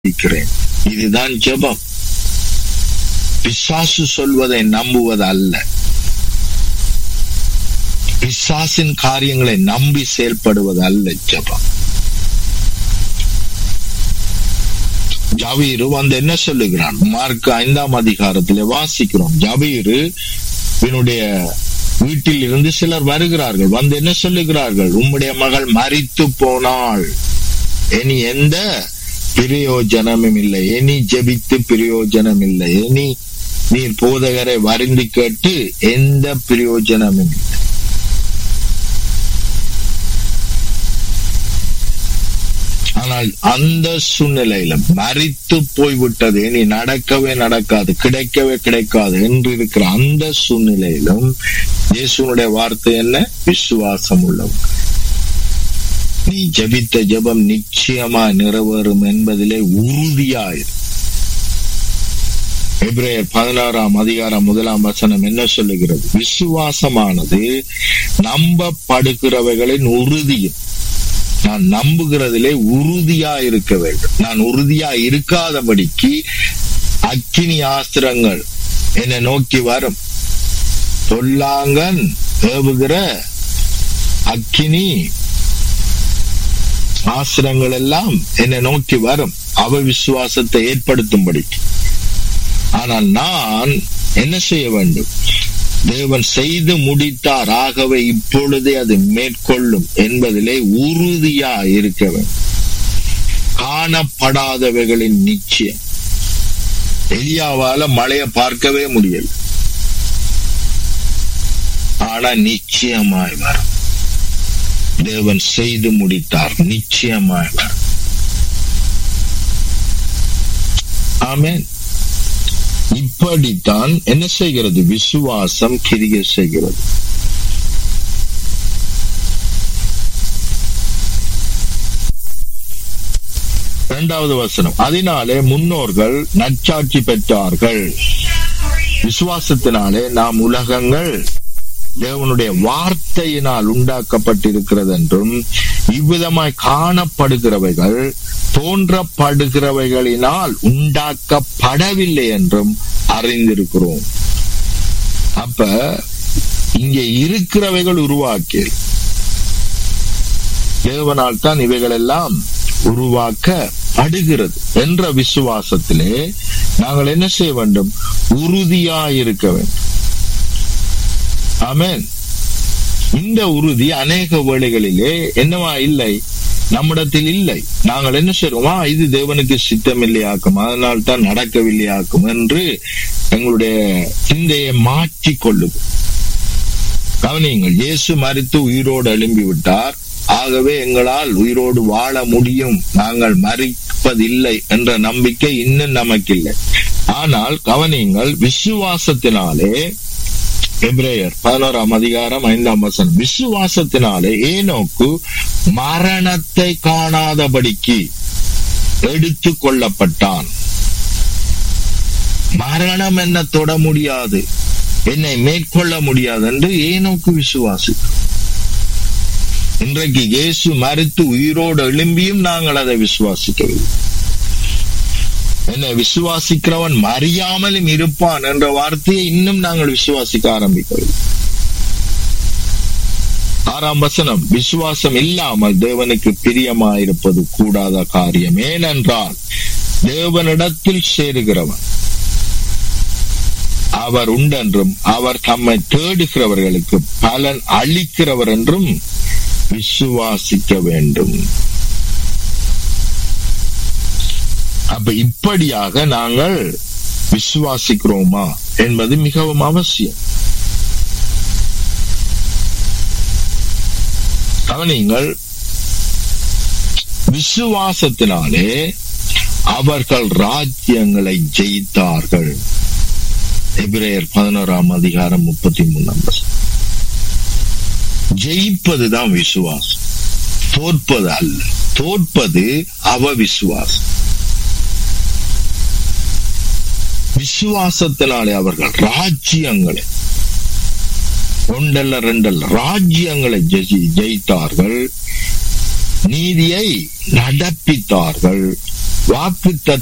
இருக்கிறேன் இதுதான் ஜெபம் பிசாசு சொல்வதை நம்புவது அல்ல பிசாசின் காரியங்களை நம்பி செயல்படுவது அல்ல ஜெபம் ஜபீரு வந்து என்ன சொல்லுகிறான் மார்க் ஐந்தாம் அதிகாரத்திலே வாசிக்கிறோம் ஜபீரு இவனுடைய வீட்டில் இருந்து சிலர் வருகிறார்கள் வந்து என்ன சொல்லுகிறார்கள் உம்முடைய மகள் மறித்து போனாள் இனி எந்த பிரயோஜனமும் இல்லை இனி ஜெபித்து பிரயோஜனம் இல்லை இனி நீர் போதகரை வருந்து கேட்டு எந்த பிரயோஜனமும் இல்லை ஆனால் அந்த சூழ்நிலையில மறித்து போய்விட்டது இனி நடக்கவே நடக்காது கிடைக்கவே கிடைக்காது என்று இருக்கிற அந்த சூழ்நிலையிலும் இயேசுனுடைய வார்த்தை என்ன விசுவாசம் உள்ளவங்க நீ ஜபித்த ஜபம் நிச்சயமா நிறைவேறும் என்பதிலே உறுதியாயிரு எப்ரேயர் பதினாறாம் அதிகாரம் முதலாம் வசனம் என்ன சொல்லுகிறது விசுவாசமானது நம்பப்படுகிறவைகளின் உறுதியும் நான் நம்புகிறதிலே உறுதியா இருக்க வேண்டும் நான் உறுதியா இருக்காதபடிக்கு அக்கினி ஆஸ்திரங்கள் என்னை நோக்கி வரும் பொல்லாங்கன் ஏவுகிற அக்கினி ஆசிரங்கள் எல்லாம் என்னை நோக்கி வரும் அவ விசுவாசத்தை ஏற்படுத்தும்படிக்கு ஆனால் நான் என்ன செய்ய வேண்டும் தேவன் செய்து முடித்தார் ஆகவே இப்பொழுதே அது மேற்கொள்ளும் என்பதிலே உறுதியா இருக்க வேண்டும் காணப்படாதவைகளின் நிச்சயம் எலியாவால மழைய பார்க்கவே முடியல ஆனா நிச்சயமாய் வரும் தேவன் செய்து முடித்தார் நிச்சயமாய் வரும் ஆமேன் இப்படித்தான் என்ன செய்கிறது விசுவாசம் கிரிய செய்கிறது இரண்டாவது வசனம் அதனாலே முன்னோர்கள் நச்சாட்சி பெற்றார்கள் விசுவாசத்தினாலே நாம் உலகங்கள் தேவனுடைய வார்த்தையினால் உண்டாக்கப்பட்டிருக்கிறது என்றும் இவ்விதமாய் காணப்படுகிறவைகள் தோன்றப்படுகிறவைகளினால் உண்டாக்கப்படவில்லை என்றும் அறிந்திருக்கிறோம் அப்ப இங்கே இருக்கிறவைகள் உருவாக்கி தேவனால் தான் இவைகள் எல்லாம் உருவாக்கப்படுகிறது என்ற விசுவாசத்திலே நாங்கள் என்ன செய்ய வேண்டும் உறுதியாயிருக்க வேண்டும் ஆமேன் இந்த உறுதி அநேக வேளைகளிலே என்னவா இல்லை நம்மிடத்தில் இல்லை நாங்கள் என்ன செய்வோமா இது தேவனுக்கு சித்தம் இல்லையாக்கும் அதனால் தான் நடக்கவில்லையாக்கும் என்று எங்களுடைய சிந்தையை மாற்றிக் கொள்ளுது கவனியுங்கள் இயேசு மறித்து உயிரோடு எழும்பி விட்டார் ஆகவே எங்களால் உயிரோடு வாழ முடியும் நாங்கள் மறிப்பதில்லை என்ற நம்பிக்கை இன்னும் நமக்கு இல்லை ஆனால் கவனியுங்கள் விசுவாசத்தினாலே எப்ரேயர் பதினோராம் அதிகாரம் ஐந்தாம் வசனம் விசுவாசத்தினாலே ஏனோக்கு மரணத்தை காணாதபடிக்கு எடுத்து கொள்ளப்பட்டான் மரணம் என்ன தொட முடியாது என்னை மேற்கொள்ள முடியாது என்று ஏனோக்கு விசுவாசி இன்றைக்கு இயேசு மறித்து உயிரோடு எழும்பியும் நாங்கள் அதை விசுவாசிக்கவில்லை என்ன விசுவாசிக்கிறவன் மறியாமலும் இருப்பான் என்ற வார்த்தையை இன்னும் நாங்கள் விசுவாசிக்க ஆரம்பிக்கவில்லை ஆறாம் வசனம் விசுவாசம் இல்லாமல் தேவனுக்கு பிரியமாயிருப்பது கூடாத காரியம் ஏனென்றால் தேவனிடத்தில் சேருகிறவன் அவர் உண்டென்றும் அவர் தம்மை தேடுகிறவர்களுக்கு பலன் அளிக்கிறவர் என்றும் விசுவாசிக்க வேண்டும் அப்ப இப்படியாக நாங்கள் விசுவாசிக்கிறோமா என்பது மிகவும் அவசியம் கவனிங்கள் விசுவாசத்தினாலே அவர்கள் ராஜ்யங்களை ஜெயித்தார்கள் எபிரேயர் பதினோராம் அதிகாரம் முப்பத்தி மூணாம் ஜெயிப்பதுதான் விசுவாசம் தோற்பது அல்ல தோற்பது அவ விசுவாசம் விசுவாசத்தினாலே அவர்கள் ராஜ்யங்களை ஒன்றல்ல ரெண்டல்ல ராஜ்யங்களை ஜெயித்தார்கள் நீதியை நடப்பித்தார்கள் வாக்கு